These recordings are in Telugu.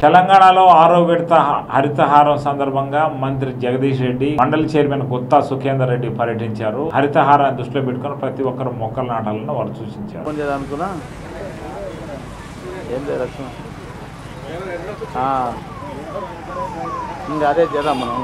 తెలంగాణలో ఆరో విడత హ- హరితహారం సందర్భంగా మంత్రి జగదీష్ రెడ్డి మండలి చైర్మన్ గుత్తా సుఖేందర్ రెడ్డి పర్యటించారు హరితహారాన్ని దృష్టిలో పెట్టుకుని ప్రతి ఒక్కరు మొక్కలు నాటాలని వారు సూచించారు ఫోన్ చేయాలనుకున్నా ఏం లేదు లక్ష్మణ్ ఆ. ఇంకా అదే చేద్దాం మనం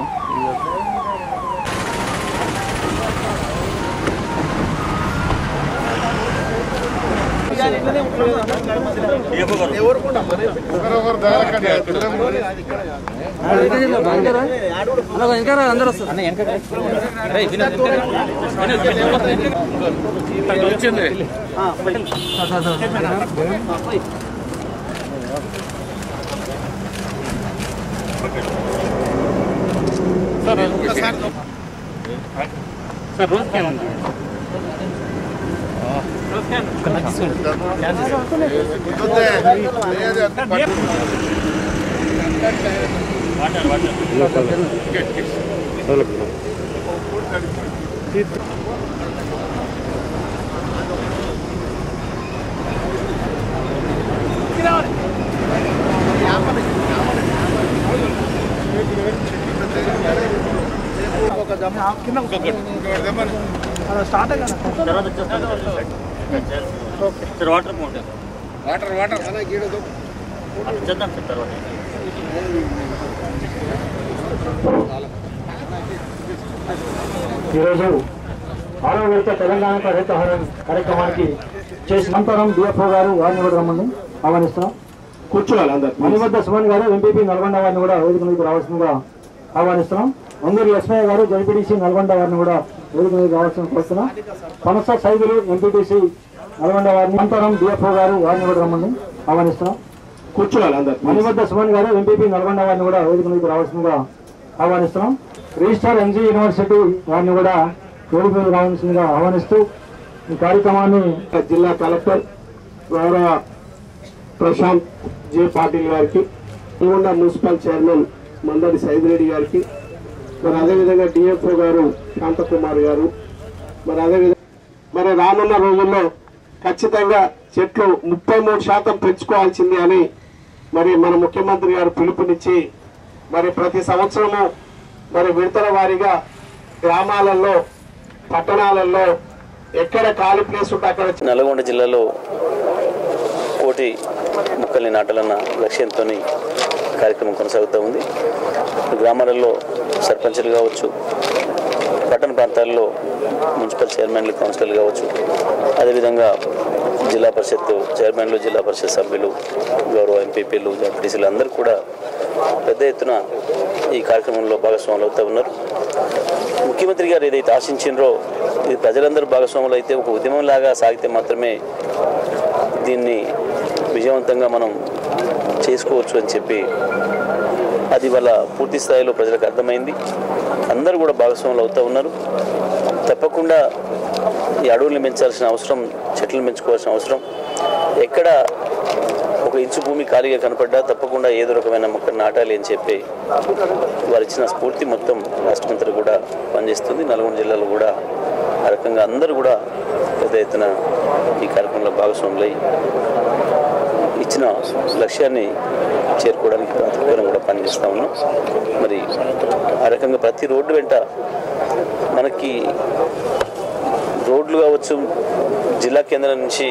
ఈరోజు ఆరో విడత తెలంగాణ హరితహారం కార్యక్రమానికి చేసిన అనంతరం డిఎఫ్ఓ గారు వారిని కూడా రమ్మని ఆహ్వానిస్తున్నాం కూర్చోవాలి అందరు మణిబద్ధ సుమన్ గారు ఎంపీపీ నల్గొండ వారిని కూడా వేదిక మీదకి రావాల్సిందిగా ఆహ్వానిస్తున్నాం అందరు ఎస్ఐ గారు జడ్పీటీసీ నల్గొండ వారిని కూడా వేదిక మీదకి రావాల్సిన కోరుతున్నాం పనస సైదులు ఎంపీటీసీ నల్గొండ వారిని అనంతరం డిఎఫ్ఓ గారు వారిని కూడా రమ్మని ఆహ్వానిస్తున్నాం కూర్చోవాలి అందరు మణిబద్ధ సుమన్ గారు ఎంపీపీ నల్గొండ వారిని కూడా వేదిక మీదకి రావాల్సిందిగా ఆహ్వానిస్తున్నాం రిజిస్టార్ ఎన్జీ యూనివర్సిటీ వారిని కూడా వేదిక మీద రావాల్సిందిగా ఆహ్వానిస్తూ ఈ కార్యక్రమాన్ని జిల్లా కలెక్టర్ గౌరవ ప్రశాంత్ జే పాటిల్ గారికి నల్గొండ మున్సిపల్ చైర్మన్ మందడి సైదిరెడ్డి గారికి మరి అదేవిధంగా డిఎఫ్ఓ గారు శాంతకుమార్ గారు మరి అదేవిధంగా మరి రానున్న రోజుల్లో ఖచ్చితంగా చెట్లు ముప్పై మూడు శాతం పెంచుకోవాల్సింది అని మరి మన ముఖ్యమంత్రి గారు పిలుపునిచ్చి మరి ప్రతి సంవత్సరము మరి విడతల వారీగా గ్రామాలలో పట్టణాలలో ఎక్కడ ఖాళీ ప్లేస్ ఉంటే అక్కడ నల్గొండ జిల్లాలో కోటి మొక్కల్ని నాటాలన్న లక్ష్యంతో కార్యక్రమం కొనసాగుతూ ఉంది గ్రామాలలో సర్పంచులు కావచ్చు పట్టణ ప్రాంతాల్లో మున్సిపల్ చైర్మన్లు కౌన్సిలర్లు కావచ్చు అదేవిధంగా జిల్లా పరిషత్ చైర్మన్లు జిల్లా పరిషత్ సభ్యులు గౌరవ ఎంపీపీలు జడ్పీటీసీలు అందరూ కూడా పెద్ద ఎత్తున ఈ కార్యక్రమంలో భాగస్వాములు అవుతూ ఉన్నారు ముఖ్యమంత్రి గారు ఏదైతే ఆశించినరో ఇది ప్రజలందరూ భాగస్వాములు అయితే ఒక ఉద్యమంలాగా సాగితే మాత్రమే దీన్ని విజయవంతంగా మనం చేసుకోవచ్చు అని చెప్పి అది వాళ్ళ పూర్తి స్థాయిలో ప్రజలకు అర్థమైంది అందరూ కూడా భాగస్వాములు అవుతూ ఉన్నారు తప్పకుండా ఈ అడవుల్ని పెంచాల్సిన అవసరం చెట్లను పెంచుకోవాల్సిన అవసరం ఎక్కడ ఒక ఇంచు భూమి ఖాళీగా కనపడ్డా తప్పకుండా ఏదో రకమైన మొక్క నాటాలి అని చెప్పి వారు ఇచ్చిన స్ఫూర్తి మొత్తం రాష్ట్రమంతటా కూడా పనిచేస్తుంది నల్గొండ జిల్లాలో కూడా ఆ రకంగా అందరూ కూడా పెద్ద ఎత్తున ఈ కార్యక్రమంలో భాగస్వాములై ఇచ్చిన లక్ష్యాన్ని చేరుకోవడానికి ప్రాతిపదికన కూడా పనిచేస్తూ ఉన్నాం మరి ఆ రకంగా ప్రతి రోడ్డు వెంట మనకి రోడ్లు కావచ్చు జిల్లా కేంద్రం నుంచి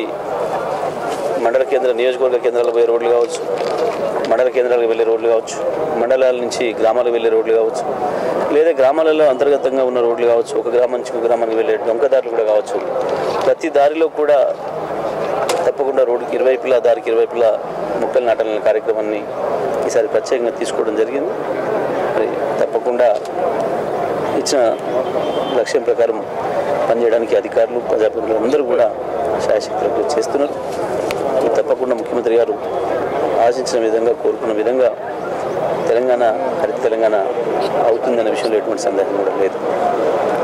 మండల కేంద్ర నియోజకవర్గ కేంద్రాలకు పోయే రోడ్లు కావచ్చు మండల కేంద్రాలకు వెళ్ళే రోడ్లు కావచ్చు మండలాల నుంచి గ్రామాలకు వెళ్ళే రోడ్లు కావచ్చు లేదా గ్రామాలలో అంతర్గతంగా ఉన్న రోడ్లు కావచ్చు ఒక గ్రామం నుంచి ఒక గ్రామానికి వెళ్ళే డొంకదారులు కూడా కావచ్చు ప్రతి దారిలో కూడా తప్పకుండా రోడ్డుకి ఇరువైపులా దారికి ఇరువైపులా మొక్కలు నాటాలనే కార్యక్రమాన్ని ఈసారి ప్రత్యేకంగా తీసుకోవడం జరిగింది మరి తప్పకుండా ఇచ్చిన లక్ష్యం ప్రకారం పనిచేయడానికి అధికారులు ప్రజాప్రతినిధులు అందరూ కూడా శాయశక్తులకు చేస్తున్నారు ఇది తప్పకుండా ముఖ్యమంత్రి గారు ఆశించిన విధంగా కోరుకున్న విధంగా తెలంగాణ హరిత తెలంగాణ అవుతుందనే విషయంలో ఎటువంటి సందేహం కూడా లేదు